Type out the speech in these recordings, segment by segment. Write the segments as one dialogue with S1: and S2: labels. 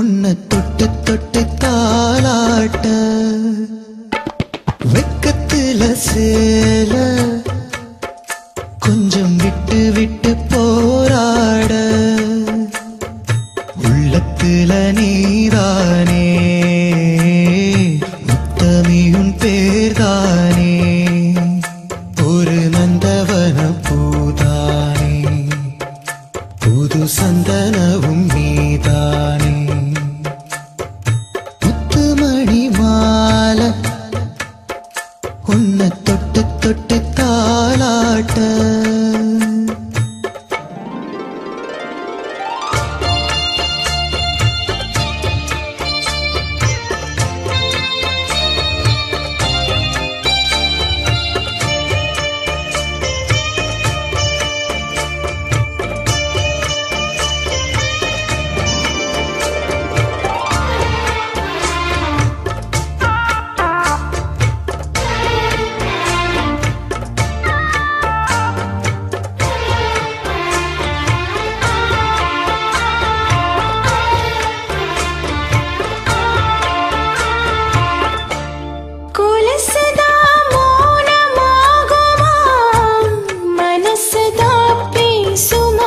S1: உன்னை தொட்டு தொட்டு தாளாட்ட வெக்கத்துல சேல கொஞ்சம் விட்டு விட்டு போராட உள்ளத்துல நீதானே முத்தமியும் பேர்தானே ஒரு நந்தவன பூதானே புது சந்தனவும் நீதானே முத்துமணி மாலை உன்னை தொட்டு தொட்டு தாளாட்ட
S2: கொலுசுதா மௌனமாகுமா மனசுதா பேசுமா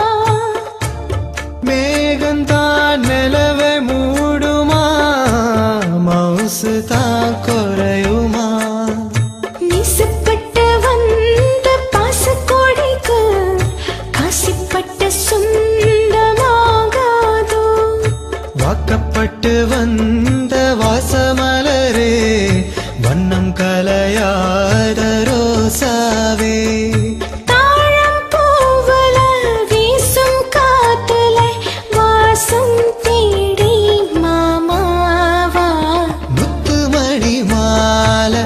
S1: மேகந்தான் நிலவை மூடுமா மவுசு தான் குறையுமா
S2: நிசப்பட்டு வந்த பாசக்கோடைக்கு காசிப்பட்ட சொந்தமாகாதோ
S1: வாக்கப்பட்டு வந்த வாசமலரே வண்ணம் கலையாத ரோசாவே
S2: தாழம் பூவல வீசும் காத்துல வாசம் தேடி மாமாவா
S1: முத்துமணி மாலை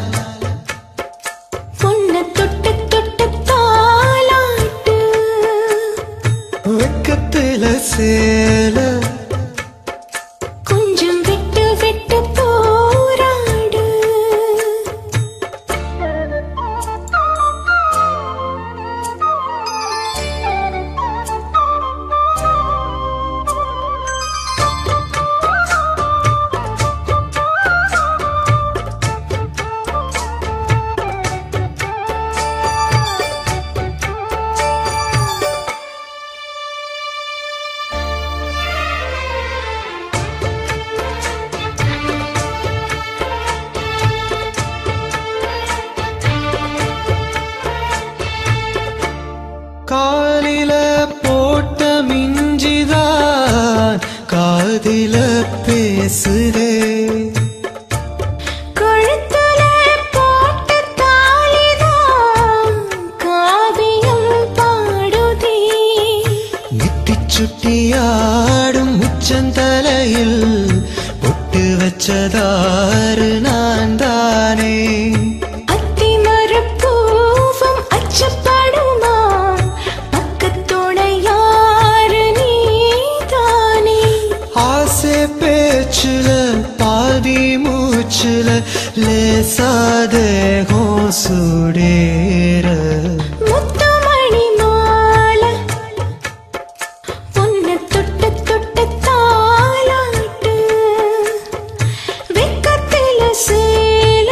S2: பொண்ணு தொட்டு தொட்டு தாளாட்டு
S1: வெக்கத்துல சேல
S2: கொஞ்சம் விட்டு விட்டு போராடு
S1: காலில போட்ட மிஞ்சிதான் காதில பேசுதே
S2: கழுத்துல போட்ட தாலிதான் காவியம் பாடுதே
S1: நெத்திச் சுட்டியாடும் உச்சந்தலையில் பொட்டு வச்சதாறு நான் தானே
S2: அத்திமரப்பூவும் அச்சப்படுமா பக்கத்தோட யாரு நீதானே
S1: ஆசை பேச்சுல பாதி மூச்சுல லேசாதே சூடேற
S2: முத்துமணி மாலை பொண்ணு தொட்டு தொட்டு தாளாட்டு வெக்கத்தில சேல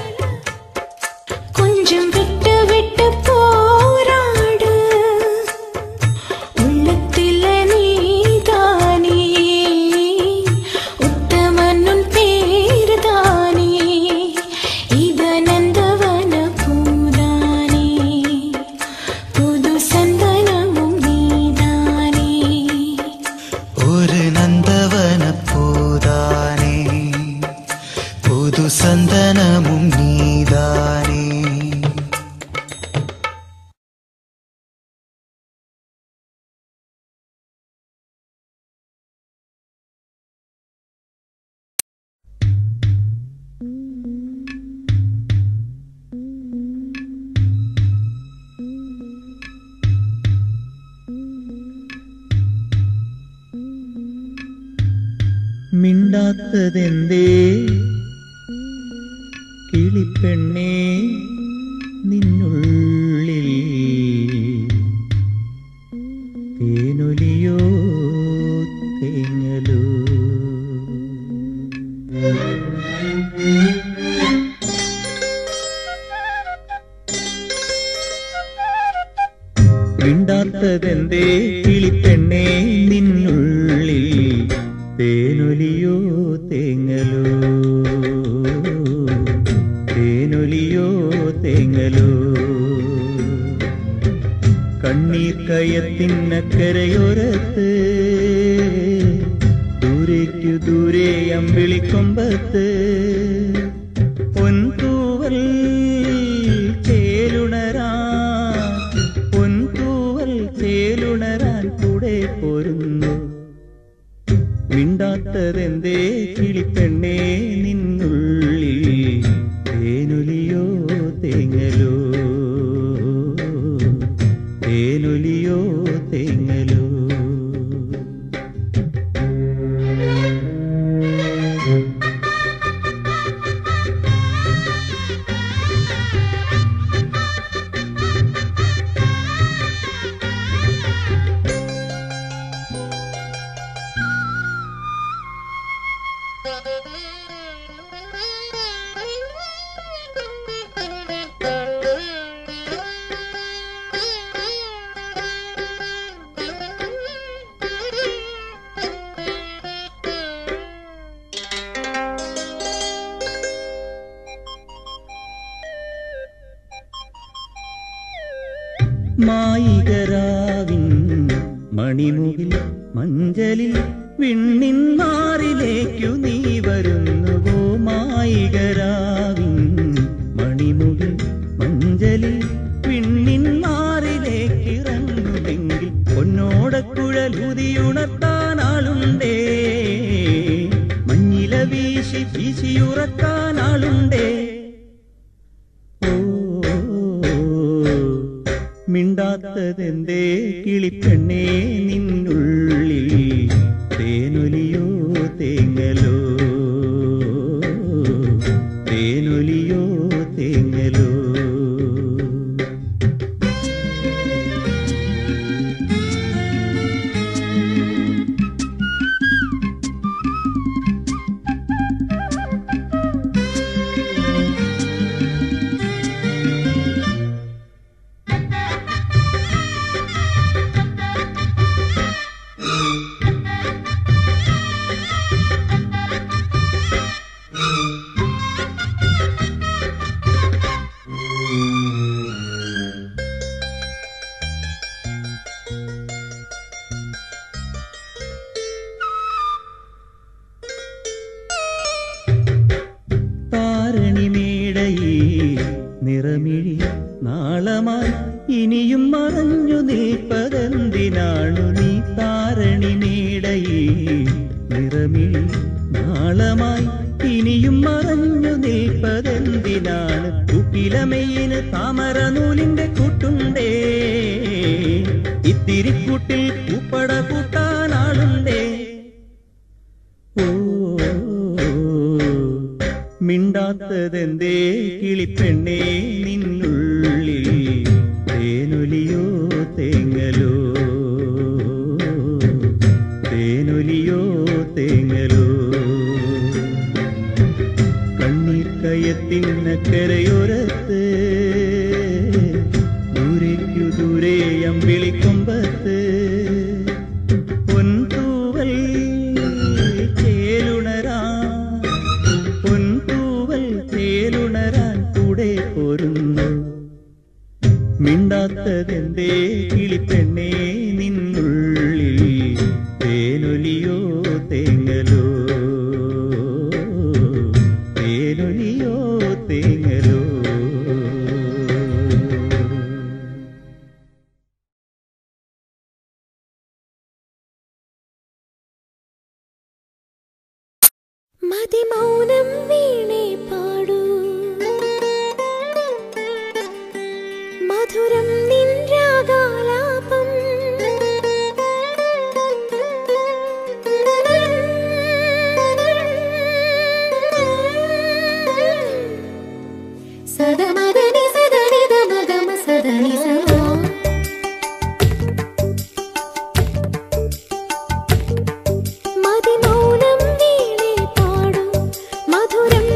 S2: கொஞ்சம் விட்டு விட்டு போராடு உள்ளத்தில நீதானே உத்தமனுன் பேருதானே இத நந்தவன பூதானே புது சந்தனமும் நீதானே
S1: ஒரு நந்தவன பூதானே புது சந்தனமும் நீதானே
S3: മിണ്ടാത്തതെന്തേ കിളിപ്പെണ്ണേ നിന്നുള്ളിൽ തേനൊലിയോ തേങ്ങലോ മിണ്ടാത്തതെന്തേ കിളിപ്പെണ്ണേ നിന്നുള്ളിൽ തേനൊലിയോ തേങ്ങലോ തേനൊലിയോ തേങ്ങലോ കണ്ണീർ കയത്തിനക്കരയോരത്ത് ദൂരേക്കു ദൂരെ അമ്പിളിക്കൊമ്പത്ത് പൊൻതൂവൽ ചേലുണരാൻ പൊൻതൂവൽ ചേലുണരാൻ കൂടെ പോരുന്നു മിണ്ടാത്തതെന്തേ കിളിപ്പെണ്ണേ നിന്നുള്ളിൽ തേനൊലിയോ തേങ്ങലോ തേനൊലിയോ തേങ്ങലോ മായികരാവിൻ മണിമുകിൽ മഞ്ചലിൽ വിണ്ണിൻ മാറിലേക്കു നീ വരുന്നുവോ മായികരാവിൻ മണിമുകിൽ മഞ്ചലിൽ വിണ്ണിൻ മാറിലേക്ക് ഇറങ്ങുമെങ്കിൽ പൊന്നോടക്കുഴലുതിയുണർത്താൻ ആളുണ്ടേ മഞ്ഞില വീശി വീശിയുറക്കാൻ ആളുണ്ടേ മിണ്ടാത്തതെന്തേ കിളിപ്പെണ്ണേ നിന്നുള്ളിൽ തേനൊലിയോ തേങ്ങലോ തേനൊലിയോ തേങ്ങലോ താരണിമേടയിൽ നിറമിഴി നാളമായി ഇനിയും മറഞ്ഞു നിൽപ്പതെന്തിനാണു നീ താരണിമേടയിൽ നിറമിഴി നാളമായി ഇനിയും മറഞ്ഞു നിൽപ്പതെന്തിനാണ് കുപ്പിലമയിന് താമര നൂലിന്റെ കൂട്ടുണ്ടേ ഇത്തിരി കൂട്ടിൽ പൂപ്പട കൂട്ടാനാളുണ്ടേ ഓ മിണ്ടാത്തതെന്തേ കിളിപ്പെണ്ണേ നിന്നുള്ളിൽ തേനൊലിയോ തേങ്ങലോ തേനൊലിയോ തേങ്ങലോ കണ്ണീർ കയത്തിനക്കരയോരത്ത് ദൂരേക്കു ദൂരെ അമ്പിളിക്കൊമ്പത്ത് പൊൻതൂവൽ ചേലുണരാൻ പൊൻതൂവൽ ചേലുണരാൻ കൂടെ പോരുന്നു മിണ്ടാത്തതെന്തേ കിളിപ്പെണ്ണേ നിന്നുള്ളിൽ തേനൊലിയോ തേങ്ങലോ തേനൊലിയോ തേങ്ങലോ
S2: മതിമൗനം വീണേ പാടൂ മധുരം നിൻ രാഗാലാപം സദമദനി സദനി ദമഗമ സദനി സമോ മതിമൗനം വീണേ പാടൂ മധുരം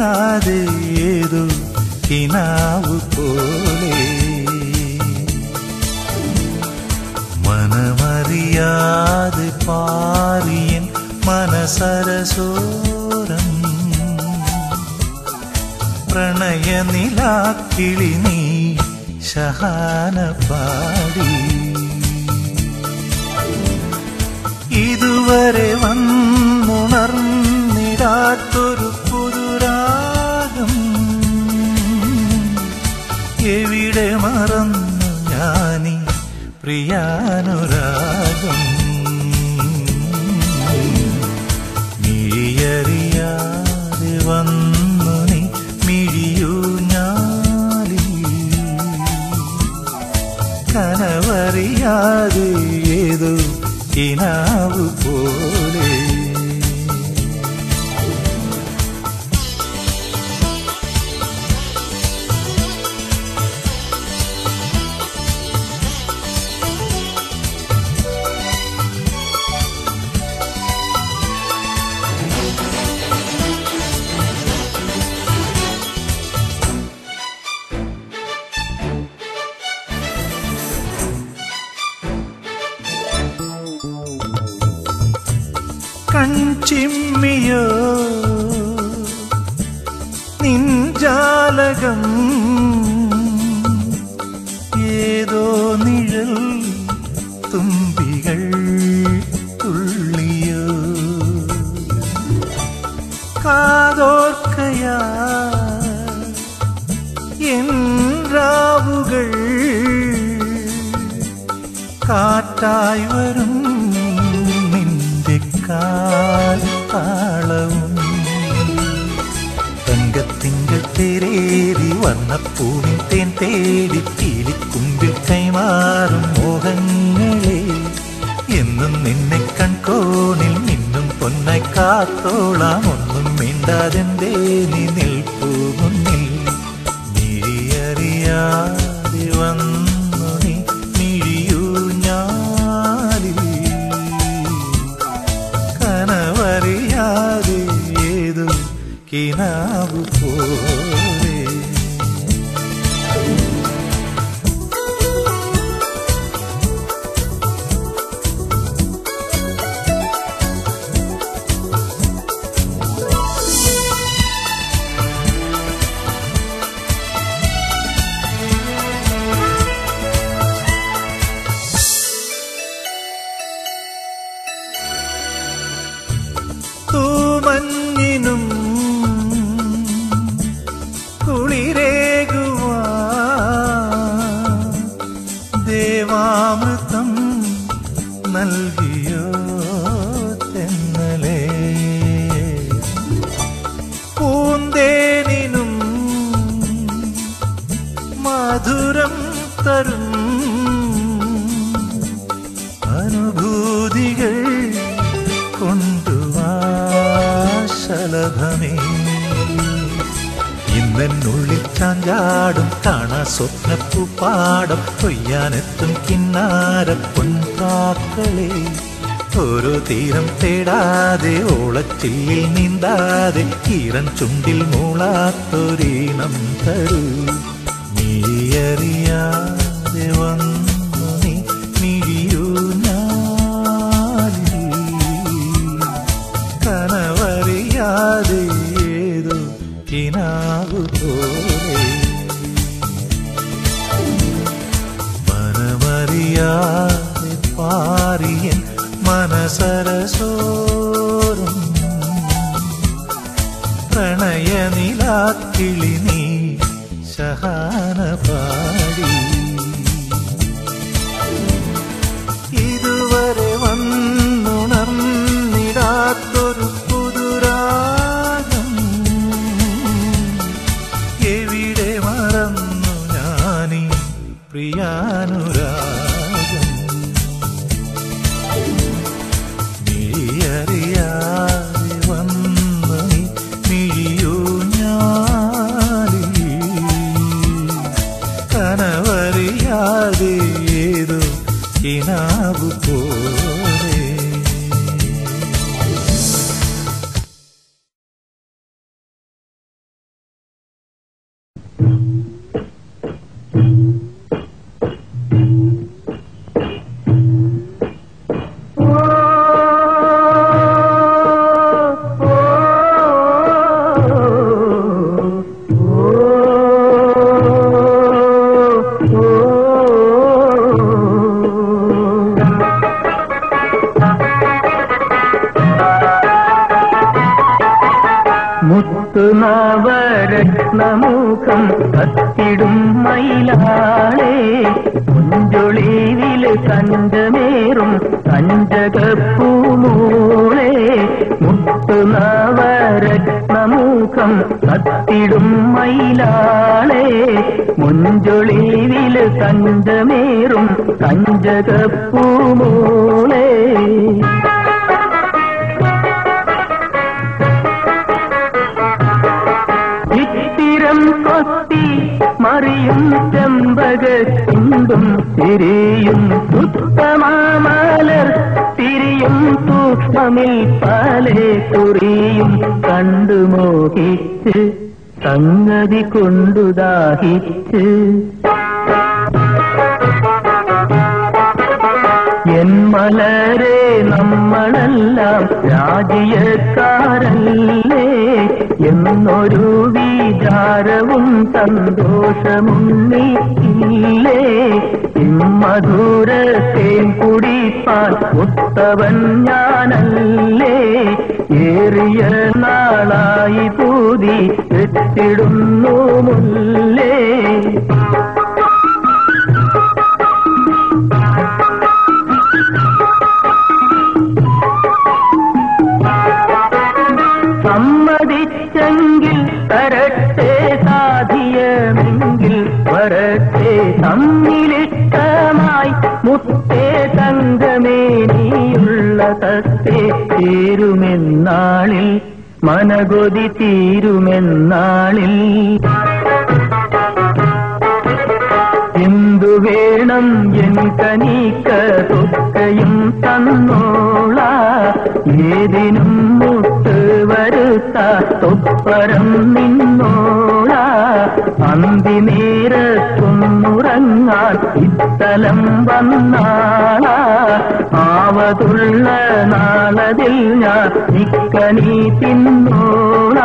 S4: മനമറിയാതെ ഏതോ കിനാവ് പോലെ മനമറിയാതെ പാറിയൻ മനസരസോരം പ്രണയനിലാക്കിളി നീ ശഹാന പാടി ഇതുവരെ വന്നുണർന്നിടാത്തൊരു പുതുരാഗം എവിടെ മറന്നു ഞാനീ പ്രിയാനുരാഗം മിഴിയറിയാതെ വന്നു നീ മിഴിയൂ ഞാലി കനവറിയാതെ ഏതോ കിനാവ് പോലെ കൺചിമ്മിയോ നിൻജാലകം ഏതോ നിഴൽ തുമ്പികൾ തുള്ളിയോ കാതോർക്കയാ എൻ രാവുകൾ കാറ്റായി വരും നിന്റെ കാലത്താളവും തങ്കത്തിങ്കൾ തേരേറി വർണ്ണപ്പൂവിൻ തേൻ തേടി കീലിക്കുമ്പിൽ കൈമാറും മോഹങ്ങളെ എന്നും നിന്നെ കൺകോണിൽ നിന്നും പൊന്നായി കാത്തോളാം ഒന്നും മിണ്ടാതെന്തേ നീ നിൽപ്പൂ മുന്നിൽ മിഴിയറിയാതെ വന്നു നീ മിഴിയൂ ഞാലിൽ കനവറിയാതെ ഏതോ കിനാവ് പോലെ തൂമഞ്ഞിനും കുളിരേകുവാ ദേവാമൃതം നൽകിയോ തെന്നലേ പൂന്തേനിനും മധുരം തരും അനുഭൂതികൾ കൊണ്ടുവാശലഭമേ ഇന്നെന്നുള്ളിൽ ചാഞ്ചാടും കാണാ സ്വപ്നപ്പൂ പാടം കൊയ്യാനെത്തും കിന്നാര പൊൻകാക്കളെ ഓരോ തീരം തേടാതെ ഓളച്ചില്ലിൽ നീന്താതെ ഈറൻ ചുണ്ടിൽ മൂളാത്തൊരീണം തരൂ നീയറിയാതെ വന്നു നീ മിഴിയൂ ഞാലിൽ കനവറിയാതെ ഏതോ കിനാവു പോലെ മനമറിയാതെ പാറിയൻ മനസരസോറും പ്രണയനിലാക്കിളി നീ ശഹാന പാടി ഇതുവരെ വന്നുണർന്നിടാത്തൊരു പുതുരാഗം എവിടെ മറന്നു ഞാനീ പ്രിയാനുരാഗം മിഴിയറിയാതെ വന്നു നീ മിഴിയൂ ഞാലി കനവറിയാതെ ഏതോ കിനാവു പോലെ
S5: രത്നമുഖം കത്തിടും മയിലാളെ മുഞ്ചൊളിവില് കഞ്ചമേറും കഞ്ചകപ്പൂമൂളെ മുത്തുനവരത്നമുഖം കത്തിടും മയിലാളെ മുഞ്ചൊളിവില് കഞ്ചമേറും കഞ്ചകപ്പൂമൂളെ ഇത്തിരം കൊത്തി മറിയും ചെമ്പകത്തിണ്ടും തിരിയും ഉത്തമാമലർ തിരിയും സൂക്ഷ്മമിൽ പല കുറിയും കണ്ടു മോഹിച്ച് സംഗതി കൊണ്ടു ദാഹിച്ച് എൻ മലരെ നമ്മളെല്ലാം രാജ്യക്കാരല്ലേ എന്നൊരു വിചാരവും സന്തോഷമുന്നില്ലേ ഇമ്മധുരത്തേൻ കുടിപ്പാൻ ഉത്തവൻ ഞാനല്ലേ ഏറിയ നാളായി പൂതി എത്തിടുന്നു മുല്ലേ സമ്മതിച്ചെങ്കിൽ തരട്ടെ സാധിയമെങ്കിൽ വരട്ടെ തമ്മിലിഷ്ടമായി മുത്തേ തങ്കമേ നീയുള്ള തത്തേ തീരുമെന്നാളിൽ മനകൊതി തീരുമെന്നാളിൽ എന്തു വേണം എൻ കനീക്ക തൊക്കയും തന്നോള ഏതിനും മുട്ട് വരുത്ത തൊപ്പരം നിന്നോള അന്തി നേരത്തൊന്നുറങ്ങാൻ ഇത്തലം വന്നാള ആവതുള്ള നാളതിൽ ഞാൻ ഇക്കനീ തിന്നോള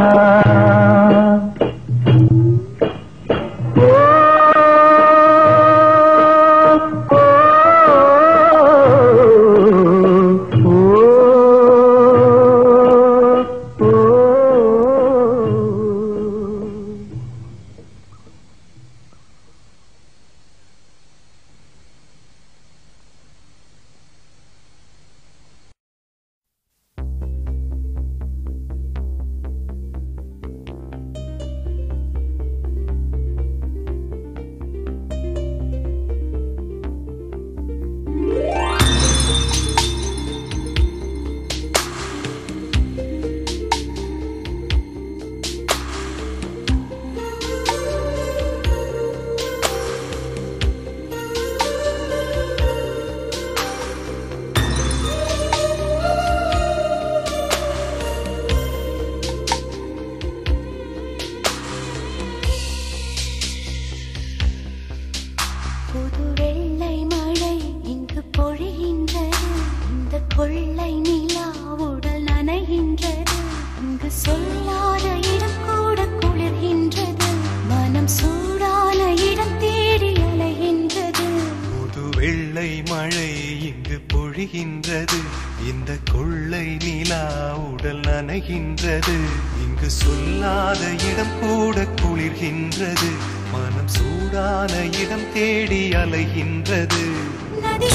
S2: புது வெள்ளை மழை இங்கு பொழிகின்றது இந்த கொள்ளை நிலா உடல் நனைகின்றது இங்கு சொல்லாத இடம் கூட குளிர்கின்றது மனம் சூடான இடம் தேடி அலைகின்றது
S4: புது வெள்ளை மழை இங்கு பொழிகின்றது இந்த கொள்ளை நிலா உடல் நனைகின்றது இங்கு சொல்லாத இடம் கூட குளிர்கின்றது மனம் சூடான இடம் தேடி அலைகின்றது
S2: நதி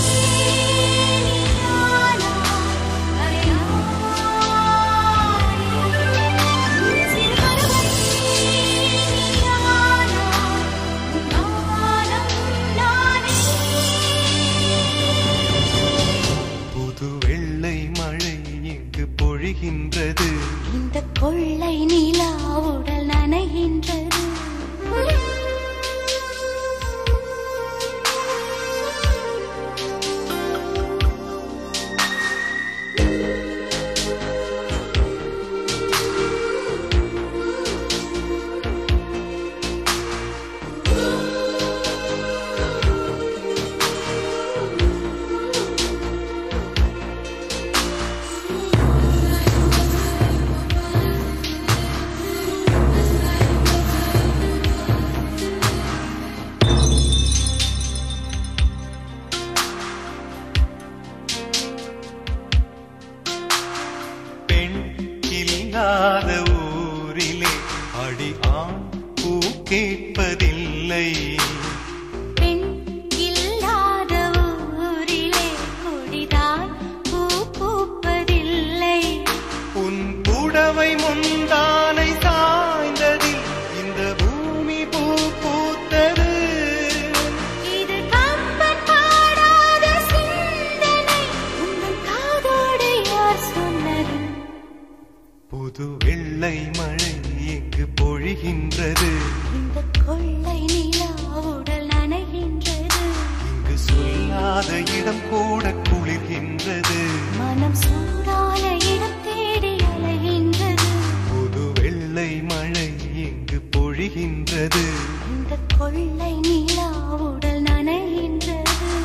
S2: நீரானா, அலையாய். சிறுபறவை நீரானா, நானும் நானே.
S4: புது வெள்ளை மழை இங்கு பொழிகின்றது
S2: இந்த கொள்ளை நிலா உடல் நனைகின்றது
S4: புது கொடி ஆண் பூ கேட்பதில்லை
S2: பெண் இல்லாத ஊரிலே கொடிதான் பூ பூப்பதில்லை
S4: உன் புடவை முந்தானை சாய்ந்ததில் இந்த பூமி பூ பூத்தது
S2: இது கம்பன் பாடாத சிந்தனை உங்கள் காதோடு யார் சொன்னது
S4: புது வெள்ளை மழை இங்கு பொழிகின்றது
S2: இந்த கொள்ளை நிலா உடல் நனைகின்றது
S4: இங்கு சொல்லாத இடம் கூட குளிர்கின்றது
S2: மனம் சூடான இடம் தேடி அலைகின்றது
S4: புது வெள்ளை மழை இங்கு பொழிகின்றது
S2: இந்த கொள்ளை நிலா உடல் நனைகின்றது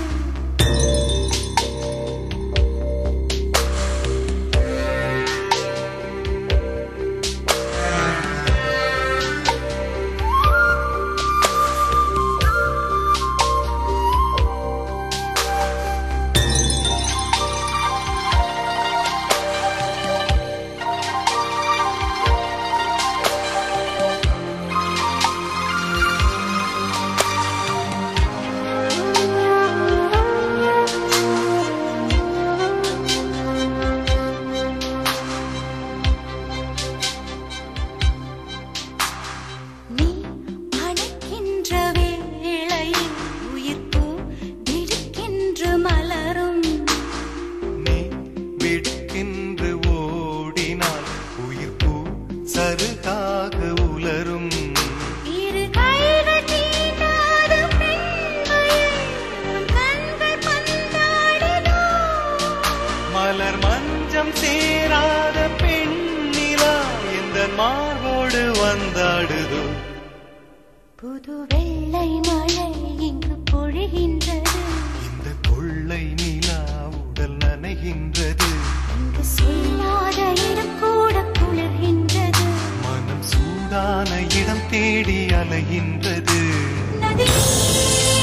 S2: நீ அணைக்கின்ற வேளையில் உயிர்ப்பு திடுக்கென்று மலரும்
S4: நீ விடுக்கென்று ஓடினால் உயிர் பூ சருகாக உலரும்
S2: இரு கைகள் தீண்டாத பெண்மையை உன் கண்கள் பந்தாடுதோ
S4: மலர் மஞ்சம் சேராத பெண்ணிலா எந்த மார்போடு வந்தாடுதோ
S2: புது வெள்ளை மழை இங்கு பொழிகின்றது
S4: இந்த கொள்ளை நிலா உடல் நனைகின்றது
S2: இங்கு சொல்லாத இடம் கூட குளிர்கின்றது
S4: மனம் சூடான இடம் தேடி அலைகின்றது
S2: நதி